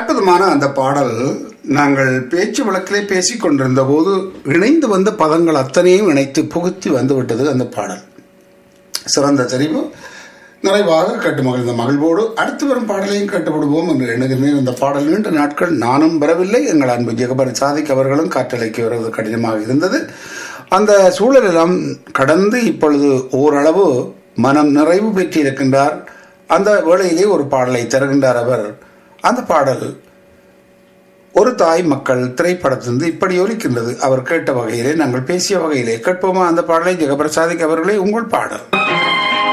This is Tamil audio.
அற்புதமான அந்த பாடல் நாங்கள் பேச்சு வழக்கிலே பேசிக் கொண்டிருந்த போது இணைந்து வந்த பதங்கள் அத்தனையும் இணைத்து புகுத்தி வந்துவிட்டது அந்த பாடல் சிறந்த தெரிவு நிறைவாக கேட்டு மகிழ்ந்த மகிழ்வோடு அடுத்து வரும் பாடலையும் கேட்டுவிடுவோம் என்று எண்ணுகிறேன் இந்த பாடல் நீண்ட நாட்கள் நானும் வரவில்லை எங்கள் அன்பு ஜெகபர் சாதிக் அவர்களும் காற்றலைக்கு வருவது கடினமாக இருந்தது அந்த சூழலெல்லாம் கடந்து இப்பொழுது ஓரளவு மனம் நிறைவு பெற்றிருக்கின்றார் அந்த வேளையிலே ஒரு பாடலை தருகின்றார் அவர் அந்த பாடல் ஒரு தாய் மக்கள் திரைப்படத்திலிருந்து இப்படி ஒலிக்கின்றது அவர் கேட்ட வகையிலே நாங்கள் பேசிய வகையிலே கேட்போமா அந்த பாடலை ஜெகபிரசாதிக் அவர்களே உங்கள் பாடல்